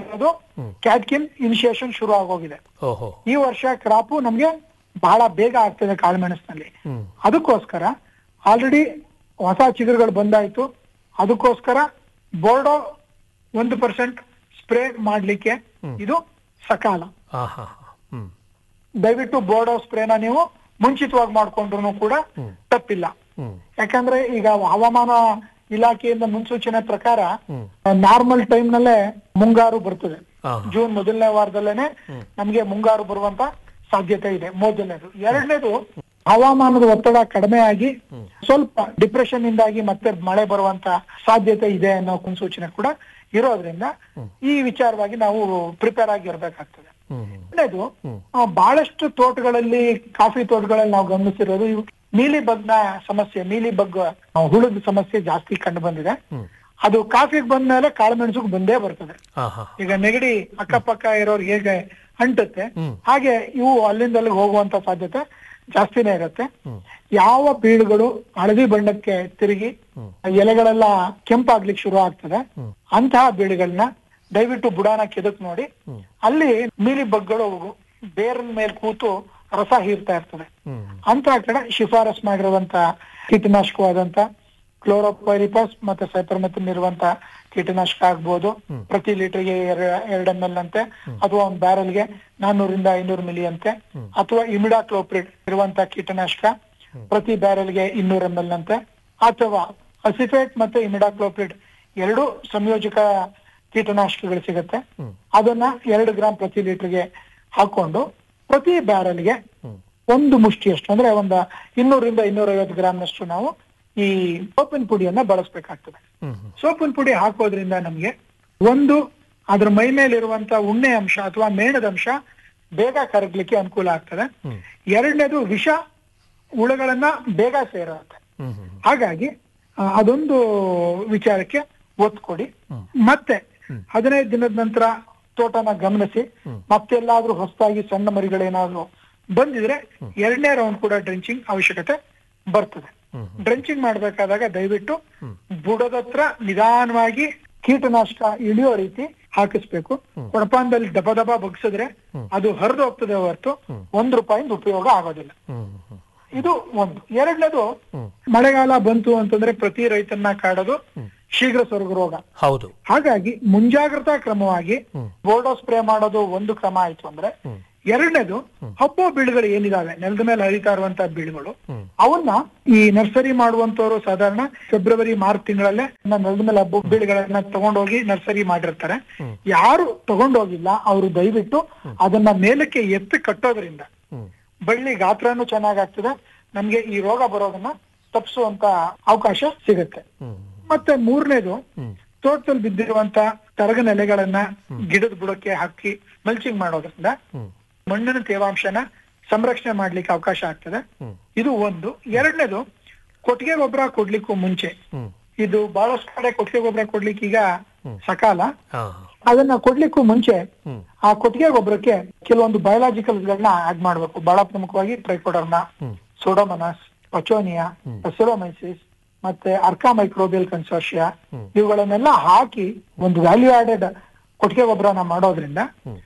ಇರೋದು catkin initiation ಶುರು ಆಗೋಗಿದೆ ಓಹೋ ಈ ವರ್ಷ ಕ್ರಾಪು ನಮ್ಗೆ ಬಹಳ ಬೇಗ ಆಗ್ತದೆ ಕಾಳುಮೆಣಸಿನಲ್ಲಿ ಹ್ಮ್ ಅದಕ್ಕೋಸ್ಕರ ಆಲ್ರೆಡಿ ಹೊಸ ಚಿಗುರುಗಳು ಬಂದಾಯ್ತು ಅದಕ್ಕೋಸ್ಕರ ಬೋರ್ಡೋ ಒಂದು ಪರ್ಸೆಂಟ್ ಸ್ಪ್ರೇ ಮಾಡ್ಲಿಕ್ಕೆ ಇದು ಸಕಾಲ ಹಾ ಹಾ ಹಾ ಹ್ಮ್ ದಯವಿಟ್ಟು ಬೋರ್ಡೋ ಸ್ಪ್ರೇನ ನೀವು ಮುಂಚಿತವಾಗಿ ಮಾಡ್ಕೊಂಡ್ರು ಕೂಡ ತಪ್ಪಿಲ್ಲ ಹ್ಮ್ ಯಾಕಂದ್ರೆ ಈಗ ಹವಾಮಾನ ಇಲಾಖೆಯಿಂದ ಮುನ್ಸೂಚನೆ ಪ್ರಕಾರ ಹ್ಮ್ ನಾರ್ಮಲ್ ಟೈಮ್ ನಲ್ಲೇ ಮುಂಗಾರು ಬರ್ತದೆ ಹಾ ಜೂನ್ ಮೊದಲನೇ ವಾರದಲ್ಲೇನೆ ನಮ್ಗೆ ಮುಂಗಾರು ಬರುವಂತ ಸಾಧ್ಯತೆ ಇದೆ ಮೊದಲನೇದು ಎರಡನೇದು ಹವಾಮಾನದ ಒತ್ತಡ ಕಡಿಮೆ ಆಗಿ ಸ್ವಲ್ಪ ಡಿಪ್ರೆಷನ್ ಇಂದಾಗಿ ಮತ್ತೆ ಮಳೆ ಬರುವಂತ ಸಾಧ್ಯತೆ ಇದೆ ಅನ್ನೋ ಮುನ್ಸೂಚನೆ ಕೂಡ ಇರೋದ್ರಿಂದ ಈ ವಿಚಾರವಾಗಿ ನಾವು ಪ್ರಿಪೇರ್ ಆಗಿ ಇರ್ಬೇಕಾಗ್ತದೆ ಹ್ಮ್ ಎರಡನೇದು ಆ, ಬಹಳಷ್ಟು ತೋಟಗಳಲ್ಲಿ ಕಾಫಿ ತೋಟಗಳಲ್ಲಿ ನಾವು ಗಮನಿಸಿರೋದು ಇವು ನೀಲಿ ಬಗ್ನ ಸಮಸ್ಯೆ ನೀಲಿ ಬಗ್ ಆ, ಹುಳದ ಸಮಸ್ಯೆ ಜಾಸ್ತಿ ಕಂಡು ಬಂದಿದೆ ಹ್ಮ್ ಅದು ಕಾಫಿಗೆ ಬಂದ್ಮೇಲೆ ಕಾಳುಮೆಣಸಿಗೆ ಬಂದೇ ಬರ್ತದೆ ಹಾ ಹಾ ಈಗ ನೆಗಡಿ ಅಕ್ಕಪಕ್ಕ ಇರೋರು ಹೇಗೆ ಅಂಟುತ್ತೆ ಹ್ಮ್. ಹಾಗೆ ಇವು ಅಲ್ಲಿಂದ ಅಲ್ಲಿಗೆ ಹೋಗುವಂತ ಸಾಧ್ಯತೆ ಜಾಸ್ತಿನೇ ಇರುತ್ತೆ ಹ್ಮ್. ಯಾವ ಬೀಳುಗಳು ಹಳದಿ ಬಣ್ಣಕ್ಕೆ ತಿರುಗಿ ಎಲೆಗಳೆಲ್ಲ ಕೆಂಪಾಗ್ಲಿಕ್ಕೆ ಶುರು ಆಗ್ತದೆ ಅಂತಹ ಬೀಳುಗಳನ್ನ ದಯವಿಟ್ಟು ಬುಡಾನ ಕೆದಕ್ ನೋಡಿ ಅಲ್ಲಿ ನೀಲಿ ಬಗ್ಗಳು ಬೇರಿನ ಮೇಲೆ ಕೂತು ರಸ ಹೀರ್ತಾ ಇರ್ತದೆ ಹ್ಮ್ ಅಂತ ಕಡೆ ಶಿಫಾರಸ್ ಮಾಡಿರುವಂತ ಕೀಟನಾಶಕವಾದಂತ ಕ್ಲೋರೋಪೈರಿಪಸ್ ಮತ್ತೆ ಸೈಪರ್ಮೆಥಿನ್ ಇರುವಂತ ಕೀಟನಾಶಕ ಆಗ್ಬೋದು ಪ್ರತಿ ಲೀಟರ್ಗೆ ಎರಡು ಎಂ ಎಲ್ ಅಂತೆ ಅಥವಾ ಒಂದು ಬ್ಯಾರಲ್ಗೆ ನಾನ್ನೂರಿಂದ ಐನೂರು ಮಿಲಿ ಅಂತೆ ಅಥವಾ ಇಮಿಡಾಕ್ಲೋಪ್ರಿಡ್ ಇರುವಂತ ಕೀಟನಾಶಕ ಪ್ರತಿ ಬ್ಯಾರಲ್ಗೆ ಇನ್ನೂರು ಎಂ ಎಲ್ ಅಂತೆ ಅಥವಾ ಅಸಿಫೇಟ್ ಮತ್ತೆ ಇಮಿಡಾಕ್ಲೋಪ್ರಿಡ್ ಎರಡು ಸಂಯೋಜಕ ಕೀಟನಾಶಕಗಳು ಸಿಗುತ್ತೆ ಅದನ್ನ ಎರಡು ಗ್ರಾಮ್ ಪ್ರತಿ ಲೀಟರ್ಗೆ ಹಾಕೊಂಡು ಪ್ರತಿ ಬ್ಯಾರಲ್ಗೆ ಒಂದು ಮುಷ್ಟಿಯಷ್ಟು ಅಂದ್ರೆ ಒಂದು ಇನ್ನೂರಿಂದ ಇನ್ನೂರೈವತ್ತು ಗ್ರಾಮ್ನಷ್ಟು ನಾವು ಈ ಸೋಪಿನ ಪುಡಿಯನ್ನ ಬಳಸಬೇಕಾಗ್ತದೆ ಹ್ಮ್ ಹ್ಮ್ ಸೋಪಿನ ಪುಡಿ ಹಾಕೋದ್ರಿಂದ ನಮ್ಗೆ ಒಂದು ಅದ್ರ ಮೈ ಮೇಲಿರುವಂತ ಉಣ್ಣೆ ಅಂಶ ಅಥವಾ ಮೇಣದ ಅಂಶ ಬೇಗ ಕರಗ್ಲಿಕ್ಕೆ ಅನುಕೂಲ ಆಗ್ತದೆ ಎರಡನೇದು ವಿಷ ಹುಳುಗಳನ್ನ ಬೇಗ ಸೇರುತ್ತೆ ಹ್ಮ್ ಹ್ಮ್ ಹಾಗಾಗಿ ಆ, ಅದೊಂದು ವಿಚಾರಕ್ಕೆ ಒತ್ತು ಕೊಡಿ ಮತ್ತೆ ಹದಿನೈದು ದಿನದ ನಂತರ ತೋಟನ ಗಮನಿಸಿ ಮತ್ತೆಲ್ಲಾದ್ರೂ ಹೊಸದಾಗಿ ಸಣ್ಣ ಮರಿಗಳೇನಾದ್ರೂ ಬಂದಿದ್ರೆ ಎರಡನೇ ರೌಂಡ್ ಕೂಡ ಡ್ರೆಂಚಿಂಗ್ ಅವಶ್ಯಕತೆ ಬರ್ತದೆ ಡ್ರೆಂಚಿಂಗ್ ಮಾಡ್ಬೇಕಾದಾಗ ದಯವಿಟ್ಟು ಬುಡದತ್ರ ನಿಧಾನವಾಗಿ ಕೀಟನಾಶಕ ಇಳಿಯೋ ರೀತಿ ಹಾಕಿಸ್ಬೇಕು ಕೊಡಪಾನದಲ್ಲಿ ದಬ ದಬ ಬಗ್ಸಿದ್ರೆ ಅದು ಹರಿದು ಹೋಗ್ತದೆ ಹೊರತು ಒಂದ್ ರೂಪಾಯಿಂದ ಉಪಯೋಗ ಆಗೋದಿಲ್ಲ ಹ್ಮ್ ಹ್ಮ್ ಇದು ಒಂದು ಎರಡನೇದು ಮಳೆಗಾಲ ಬಂತು ಅಂತಂದ್ರೆ ಪ್ರತಿ ರೈತನ್ನ ಕಾಡೋದು ಶೀಘ್ರ ಸ್ವರ್ಗ ರೋಗ ಹೌದು ಹಾಗಾಗಿ ಮುಂಜಾಗ್ರತಾ ಕ್ರಮವಾಗಿ ಬೋರ್ಡೋ ಸ್ಪ್ರೇ ಮಾಡೋದು ಒಂದು ಕ್ರಮ ಆಯ್ತು ಅಂದ್ರೆ ಎರಡನೇದು ಹಬ್ಬ ಬೀಳುಗಳು ಏನಿದಾವೆ ನೆಲದ ಮೇಲೆ ಹರಿತಾ ಇರುವಂತ ಬೀಳುಗಳು ಅವನ್ನ ಈ ನರ್ಸರಿ ಮಾಡುವಂತವ್ರು ಸಾಧಾರಣ ಫೆಬ್ರವರಿ ಮಾರ್ಚ್ ತಿಂಗಳಲ್ಲೇ ನೆಲದ ಮೇಲೆ ಹಬ್ಬ ಬೀಳುಗಳನ್ನ ತಗೊಂಡೋಗಿ ನರ್ಸರಿ ಮಾಡಿರ್ತಾರೆ ಯಾರು ತಗೊಂಡೋಗಿಲ್ಲ ಅವರು ದಯವಿಟ್ಟು ಅದನ್ನ ಮೇಲಕ್ಕೆ ಎತ್ತಿ ಕಟ್ಟೋದ್ರಿಂದ ಹ್ಮ್ ಬಳ್ಳಿ ಗಾತ್ರನೂ ಚೆನ್ನಾಗಾಗ್ತದೆ ನಮ್ಗೆ ಈ ರೋಗ ಬರೋದನ್ನ ತಪ್ಪಿಸುವಂತ ಅವಕಾಶ ಸಿಗುತ್ತೆ ಹ್ಮ್ ಮತ್ತೆ ಮೂರನೇದು ಹ್ಮ್ ತೋಟದಲ್ಲಿ ಬಿದ್ದಿರುವಂತ ತರಗನ ಎಲೆಗಳನ್ನ ಗಿಡದ ಬುಡಕ್ಕೆ ಹಾಕಿ ಮಲ್ಚಿಂಗ್ ಮಾಡೋದ್ರಿಂದ ಹ್ಮ್ ಮಣ್ಣಿನ ತೇವಾಂಶನ ಸಂರಕ್ಷಣೆ ಮಾಡ್ಲಿಕ್ಕೆ ಅವಕಾಶ ಆಗ್ತದೆ ಹ್ಮ್ ಇದು ಒಂದು ಎರಡನೇದು ಕೊಟ್ಟಿಗೆ ಗೊಬ್ಬರ ಕೊಡ್ಲಿಕ್ಕೂ ಮುಂಚೆ ಹ್ಮ್ ಇದು ಬಹಳಷ್ಟು ಕಡೆ ಕೊಟ್ಟಿಗೆ ಗೊಬ್ಬರ ಕೊಡ್ಲಿಕ್ಕೆ ಈಗ ಸಕಾಲ ಹಾ ಅದನ್ನ ಕೊಡ್ಲಿಕ್ಕೂ ಮುಂಚೆ ಹ್ಮ್ ಆ ಕೊಟ್ಟಿಗೆ ಗೊಬ್ಬರಕ್ಕೆ ಕೆಲವೊಂದು ಬಯೋಲಾಜಿಕಲ್ಸ್ ಗಳನ್ನ ಆಡ್ ಮಾಡ್ಬೇಕು ಬಹಳ ಪ್ರಮುಖವಾಗಿ ಟ್ರೈಕೋಡರ್ನ ಹ್ಮ್ ಸೋಡೋಮನಸ್ ಪಚೋನಿಯಾ ಪೆಸಿಲೋಮೈಸಿಸ್ ಮತ್ತೆ ಅರ್ಕಾ ಮೈಕ್ರೋಬಿಯಲ್ ಕನ್ಸೋರ್ಷಿಯಾ ಇವುಗಳನ್ನೆಲ್ಲ ಹಾಕಿ ಒಂದು ವ್ಯಾಲ್ಯೂ ಆಡೆಡ್ ಕೊಟ್ಟಿಗೆ ಗೊಬ್ಬರನ ಮಾಡೋದ್ರಿಂದ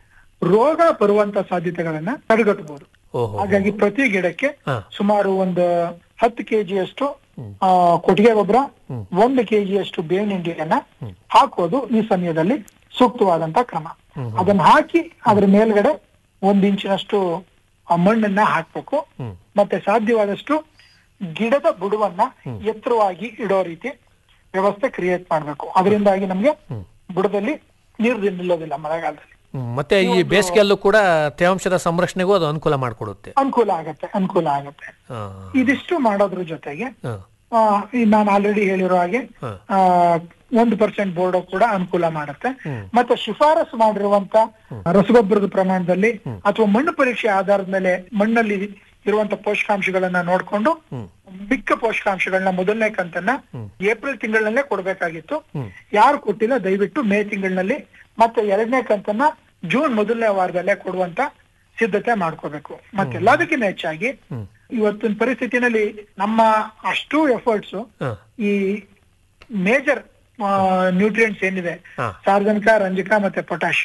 ರೋಗ ಬರುವಂತ ಸಾಧ್ಯತೆಗಳನ್ನ ತಡೆಗಟ್ಟಬಹುದು ಓಹೋ ಹಾಗಾಗಿ ಪ್ರತಿ ಗಿಡಕ್ಕೆ ಹಾ. ಸುಮಾರು ಒಂದು ಹತ್ತು ಕೆಜಿಯಷ್ಟು ಆ, ಕೊಟ್ಟಿಗೆ ಗೊಬ್ಬರ ಒಂದು ಕೆಜಿಯಷ್ಟು ಬೇವಿನ ಹಿಂಡಿಯನ್ನ ಹಾಕೋದು ಈ ಸಮಯದಲ್ಲಿ ಸೂಕ್ತವಾದಂತ ಕ್ರಮ ಅದನ್ನ ಹಾಕಿ ಅದ್ರ ಮೇಲ್ಗಡೆ ಒಂದ್ ಇಂಚಿನಷ್ಟು ಆ ಮಣ್ಣನ್ನ ಹಾಕ್ಬೇಕು ಹ್ಮ್. ಮತ್ತೆ ಸಾಧ್ಯವಾದಷ್ಟು ಗಿಡದ ಬುಡವನ್ನ ಎತ್ತರವಾಗಿ ಇಡೋ ರೀತಿ ವ್ಯವಸ್ಥೆ ಕ್ರಿಯೇಟ್ ಮಾಡ್ಬೇಕು ಅದರಿಂದಾಗಿ ನಮ್ಗೆ ಬುಡದಲ್ಲಿ ನೀರು ನಿಲ್ಲೋದಿಲ್ಲ ಮಳೆಗಾಲದಲ್ಲಿ ಹ್ಮ್. ಮತ್ತೆ ಈ ಬೇಸಿಗೆಯಲ್ಲೂ ಕೂಡ ತೇವಾಂಶದ ಸಂರಕ್ಷಣೆಗೂ ಅದು ಅನುಕೂಲ ಮಾಡಿಕೊಡುತ್ತೆ ಅನುಕೂಲ ಆಗತ್ತೆ ಅನುಕೂಲ ಆಗತ್ತೆ ಹಾ ಇದಿಷ್ಟು ಮಾಡೋದ್ರ ಜೊತೆಗೆ ಹಾ ಆ, ಈ ನಾನು ಆಲ್ರೆಡಿ ಹೇಳಿರೋ ಹಾಗೆ ಹಾ. ಆ, ಒಂದು ಪರ್ಸೆಂಟ್ ಬೋರ್ಡ್ ಕೂಡ ಅನುಕೂಲ ಮಾಡುತ್ತೆ ಮತ್ತೆ ಶಿಫಾರಸು ಮಾಡಿರುವಂತ ರಸಗೊಬ್ಬರದ ಪ್ರಮಾಣದಲ್ಲಿ ಅಥವಾ ಮಣ್ಣು ಪರೀಕ್ಷೆ ಆಧಾರದ ಮೇಲೆ ಮಣ್ಣಲ್ಲಿ ಇರುವಂತ ಪೋಷಕಾಂಶಗಳನ್ನ ನೋಡ್ಕೊಂಡು ಮಿಕ್ಕ ಪೋಷಕಾಂಶಗಳನ್ನ ಮೊದಲನೇ ಕಂತನ್ನ ಏಪ್ರಿಲ್ ತಿಂಗಳಲ್ಲೇ ಕೊಡ್ಬೇಕಾಗಿತ್ತು ಯಾರು ಕೊಟ್ಟಿಲ್ಲ ದಯವಿಟ್ಟು ಮೇ ತಿಂಗಳಿನಲ್ಲಿ ಮತ್ತೆ ಎರಡನೇ ಕಂತನ್ನ ಜೂನ್ ಮೊದಲನೇ ವಾರದಲ್ಲೇ ಕೊಡುವಂತ ಸಿದ್ಧತೆ ಮಾಡ್ಕೋಬೇಕು ಮತ್ತೆ ಎಲ್ಲದಕ್ಕಿಂತ ಹೆಚ್ಚಾಗಿ ಇವತ್ತಿನ ಪರಿಸ್ಥಿತಿನಲ್ಲಿ ನಮ್ಮ ಅಷ್ಟು ಎಫರ್ಟ್ಸ್ ಹಾ ಈ ಮೇಜರ್ ನ್ಯೂಟ್ರಿಯೆಂಟ್ಸ್ ಏನಿದೆ ಹಾ. ಸಾರ್ವಜನಿಕ ರಂಜಕ ಮತ್ತೆ ಪೊಟ್ಯಾಶ್